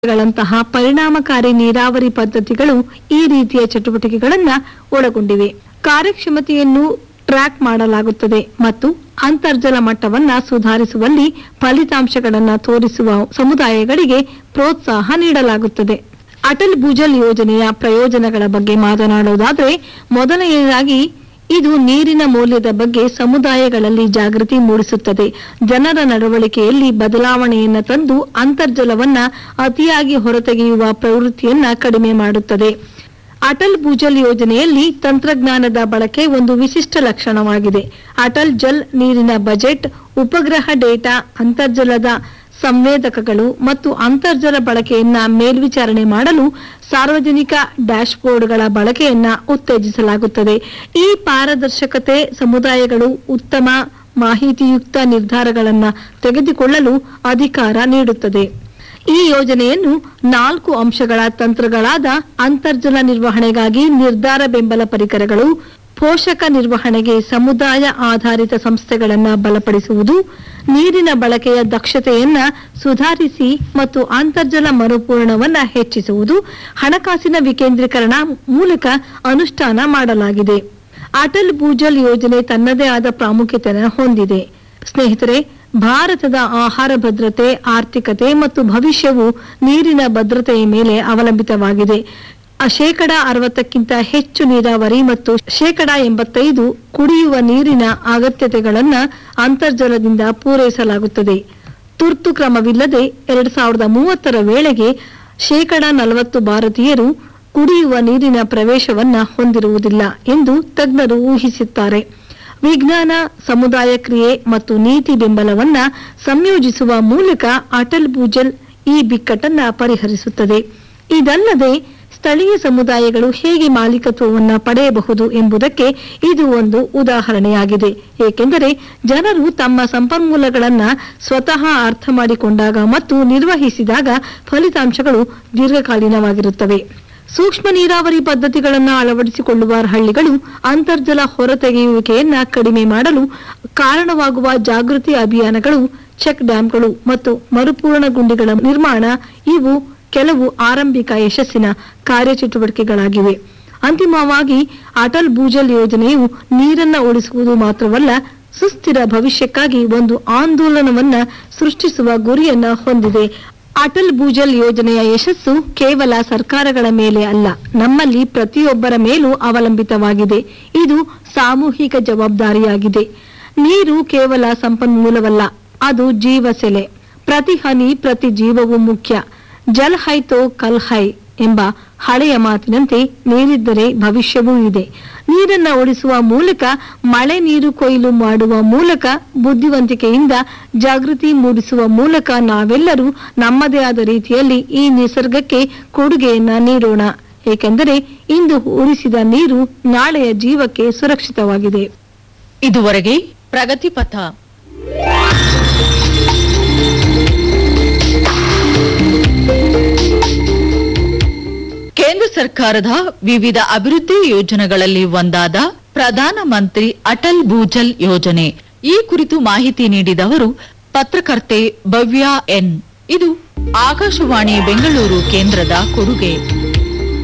ಗಳಂತಹ ಪರಿಣಾಮಕಾರಿ ನೀರಾವರಿ ಪದ್ಧತಿಗಳು ಈ ರೀತಿಯ ಚಟುವಟಿಕೆಗಳನ್ನ ಒಳಗೊಂಡಿವೆ ಕಾರ್ಯಕ್ಷಮತೆಯನ್ನು ಟ್ರ್ಯಾಕ್ ಮಾಡಲಾಗುತ್ತದೆ ಮತ್ತು ಅಂತರ್ಜಲ ಮಟ್ಟವನ್ನ ಸುಧಾರಿಸುವಲ್ಲಿ ಫಲಿತಾಂಶಗಳನ್ನ ತೋರಿಸುವ ಸಮುದಾಯಗಳಿಗೆ ಪ್ರೋತ್ಸಾಹ ನೀಡಲಾಗುತ್ತದೆ ಅಟಲ್ ಭೂಜಲ್ ಯೋಜನೆಯ ಪ್ರಯೋಜನಗಳ ಬಗ್ಗೆ ಮಾತನಾಡುವುದಾದರೆ ಮೊದಲನೆಯದಾಗಿ ಇದು ನೀರಿನ ಮೌಲ್ಯದ ಬಗ್ಗೆ ಸಮುದಾಯಗಳಲ್ಲಿ ಜಾಗೃತಿ ಮೂಡಿಸುತ್ತದೆ ಜನರ ನಡವಳಿಕೆಯಲ್ಲಿ ಬದಲಾವಣೆಯನ್ನ ತಂದು ಅಂತರ್ಜಲವನ್ನ ಅತಿಯಾಗಿ ಹೊರತೆಗೆಯುವ ಪ್ರವೃತ್ತಿಯನ್ನ ಕಡಿಮೆ ಮಾಡುತ್ತದೆ ಅಟಲ್ ಭೂಜಲ್ ಯೋಜನೆಯಲ್ಲಿ ತಂತ್ರಜ್ಞಾನದ ಬಳಕೆ ಒಂದು ವಿಶಿಷ್ಟ ಲಕ್ಷಣವಾಗಿದೆ ಅಟಲ್ ಜಲ್ ನೀರಿನ ಬಜೆಟ್ ಉಪಗ್ರಹ ಡೇಟಾ ಅಂತರ್ಜಲದ ಸಂವೇದಕಗಳು ಮತ್ತು ಅಂತರ್ಜಲ ಬಳಕೆಯನ್ನ ಮೇಲ್ವಿಚಾರಣೆ ಮಾಡಲು ಸಾರ್ವಜನಿಕ ಡ್ಯಾಶ್ಬೋರ್ಡ್ಗಳ ಬಳಕೆಯನ್ನ ಉತ್ತೇಜಿಸಲಾಗುತ್ತದೆ ಈ ಪಾರದರ್ಶಕತೆ ಸಮುದಾಯಗಳು ಉತ್ತಮ ಮಾಹಿತಿಯುಕ್ತ ನಿರ್ಧಾರಗಳನ್ನ ತೆಗೆದುಕೊಳ್ಳಲು ಅಧಿಕಾರ ನೀಡುತ್ತದೆ ಈ ಯೋಜನೆಯನ್ನು ನಾಲ್ಕು ಅಂಶಗಳ ತಂತ್ರಗಳಾದ ಅಂತರ್ಜಲ ನಿರ್ವಹಣೆಗಾಗಿ ನಿರ್ಧಾರ ಬೆಂಬಲ ಪರಿಕರಗಳು ಪೋಷಕ ನಿರ್ವಹಣೆಗೆ ಸಮುದಾಯ ಆಧಾರಿತ ಸಂಸ್ಥೆಗಳನ್ನ ಬಲಪಡಿಸುವುದು ನೀರಿನ ಬಳಕೆಯ ದಕ್ಷತೆಯನ್ನ ಸುಧಾರಿಸಿ ಮತ್ತು ಅಂತರ್ಜಲ ಮರುಪೂರಣವನ್ನ ಹೆಚ್ಚಿಸುವುದು ಹಣಕಾಸಿನ ವಿಕೇಂದ್ರೀಕರಣ ಮೂಲಕ ಅನುಷ್ಠಾನ ಮಾಡಲಾಗಿದೆ ಅಟಲ್ ಭೂಜಲ್ ಯೋಜನೆ ತನ್ನದೇ ಆದ ಪ್ರಾಮುಖ್ಯತೆಯನ್ನು ಹೊಂದಿದೆ ಸ್ನೇಹಿತರೆ ಭಾರತದ ಆಹಾರ ಭದ್ರತೆ ಆರ್ಥಿಕತೆ ಮತ್ತು ಭವಿಷ್ಯವು ನೀರಿನ ಭದ್ರತೆಯ ಮೇಲೆ ಅವಲಂಬಿತವಾಗಿದೆ ಆ ಶೇಕಡ ಅರವತ್ತಕ್ಕಿಂತ ಹೆಚ್ಚು ನೀರಾವರಿ ಮತ್ತು ಶೇಕಡ ಎಂಬತ್ತೈದು ಕುಡಿಯುವ ನೀರಿನ ಅಗತ್ಯತೆಗಳನ್ನ ಅಂತರ್ಜಲದಿಂದ ಪೂರೈಸಲಾಗುತ್ತದೆ ತುರ್ತು ಕ್ರಮವಿಲ್ಲದೆ ಎರಡ್ ಸಾವಿರದ ಮೂವತ್ತರ ವೇಳೆಗೆ ಶೇಕಡ ನಲವತ್ತು ಭಾರತೀಯರು ಕುಡಿಯುವ ನೀರಿನ ಪ್ರವೇಶವನ್ನ ಹೊಂದಿರುವುದಿಲ್ಲ ಎಂದು ತಜ್ಞರು ಊಹಿಸುತ್ತಾರೆ ವಿಜ್ಞಾನ ಸಮುದಾಯ ಕ್ರಿಯೆ ಮತ್ತು ನೀತಿ ಬೆಂಬಲವನ್ನ ಸಂಯೋಜಿಸುವ ಮೂಲಕ ಅಟಲ್ ಭೂಜಲ್ ಈ ಬಿಕ್ಕಟ್ಟನ್ನ ಪರಿಹರಿಸುತ್ತದೆ ಇದಲ್ಲದೆ ಸ್ಥಳೀಯ ಸಮುದಾಯಗಳು ಹೇಗೆ ಮಾಲೀಕತ್ವವನ್ನ ಪಡೆಯಬಹುದು ಎಂಬುದಕ್ಕೆ ಇದು ಒಂದು ಉದಾಹರಣೆಯಾಗಿದೆ ಏಕೆಂದರೆ ಜನರು ತಮ್ಮ ಸಂಪನ್ಮೂಲಗಳನ್ನ ಸ್ವತಃ ಅರ್ಥ ಮಾಡಿಕೊಂಡಾಗ ಮತ್ತು ನಿರ್ವಹಿಸಿದಾಗ ಫಲಿತಾಂಶಗಳು ದೀರ್ಘಕಾಲೀನವಾಗಿರುತ್ತವೆ ಸೂಕ್ಷ್ಮ ನೀರಾವರಿ ಪದ್ಧತಿಗಳನ್ನು ಅಳವಡಿಸಿಕೊಳ್ಳುವ ಹಳ್ಳಿಗಳು ಅಂತರ್ಜಲ ಹೊರತೆಗೆಯುವಿಕೆಯನ್ನ ಕಡಿಮೆ ಮಾಡಲು ಕಾರಣವಾಗುವ ಜಾಗೃತಿ ಅಭಿಯಾನಗಳು ಚೆಕ್ ಡ್ಯಾಂಗಳು ಮತ್ತು ಮರುಪೂರಣ ಗುಂಡಿಗಳ ನಿರ್ಮಾಣ ಇವು ಕೆಲವು ಆರಂಭಿಕ ಯಶಸ್ಸಿನ ಕಾರ್ಯಚಟುವಟಿಕೆಗಳಾಗಿವೆ ಅಂತಿಮವಾಗಿ ಅಟಲ್ ಭೂಜಲ್ ಯೋಜನೆಯು ನೀರನ್ನ ಉಳಿಸುವುದು ಮಾತ್ರವಲ್ಲ ಸುಸ್ಥಿರ ಭವಿಷ್ಯಕ್ಕಾಗಿ ಒಂದು ಆಂದೋಲನವನ್ನ ಸೃಷ್ಟಿಸುವ ಗುರಿಯನ್ನ ಹೊಂದಿದೆ ಅಟಲ್ ಭೂಜಲ್ ಯೋಜನೆಯ ಯಶಸ್ಸು ಕೇವಲ ಸರ್ಕಾರಗಳ ಮೇಲೆ ಅಲ್ಲ ನಮ್ಮಲ್ಲಿ ಪ್ರತಿಯೊಬ್ಬರ ಮೇಲೂ ಅವಲಂಬಿತವಾಗಿದೆ ಇದು ಸಾಮೂಹಿಕ ಜವಾಬ್ದಾರಿಯಾಗಿದೆ ನೀರು ಕೇವಲ ಸಂಪನ್ಮೂಲವಲ್ಲ ಅದು ಜೀವಸೆಲೆ ಪ್ರತಿ ಹನಿ ಪ್ರತಿ ಜೀವವು ಮುಖ್ಯ ಜಲ್ ಹೈ ತೋ ಕಲ್ ಹೈ ಎಂಬ ಹಳೆಯ ಮಾತಿನಂತೆ ನೀರಿದ್ದರೆ ಭವಿಷ್ಯವೂ ಇದೆ ನೀರನ್ನ ಉಳಿಸುವ ಮೂಲಕ ಮಳೆ ನೀರು ಕೊಯ್ಲು ಮಾಡುವ ಮೂಲಕ ಬುದ್ಧಿವಂತಿಕೆಯಿಂದ ಜಾಗೃತಿ ಮೂಡಿಸುವ ಮೂಲಕ ನಾವೆಲ್ಲರೂ ನಮ್ಮದೇ ಆದ ರೀತಿಯಲ್ಲಿ ಈ ನಿಸರ್ಗಕ್ಕೆ ಕೊಡುಗೆಯನ್ನ ನೀಡೋಣ ಏಕೆಂದರೆ ಇಂದು ಉಳಿಸಿದ ನೀರು ನಾಳೆಯ ಜೀವಕ್ಕೆ ಸುರಕ್ಷಿತವಾಗಿದೆ ಇದುವರೆಗೆ ಪ್ರಗತಿ ಪಥ ಕೇಂದ್ರ ಸರ್ಕಾರದ ವಿವಿಧ ಅಭಿವೃದ್ಧಿ ಯೋಜನೆಗಳಲ್ಲಿ ಒಂದಾದ ಪ್ರಧಾನ ಮಂತ್ರಿ ಅಟಲ್ ಭೂಜಲ್ ಯೋಜನೆ ಈ ಕುರಿತು ಮಾಹಿತಿ ನೀಡಿದವರು ಪತ್ರಕರ್ತೆ ಭವ್ಯ ಎನ್ ಇದು ಆಕಾಶವಾಣಿ ಬೆಂಗಳೂರು ಕೇಂದ್ರದ ಕೊಡುಗೆ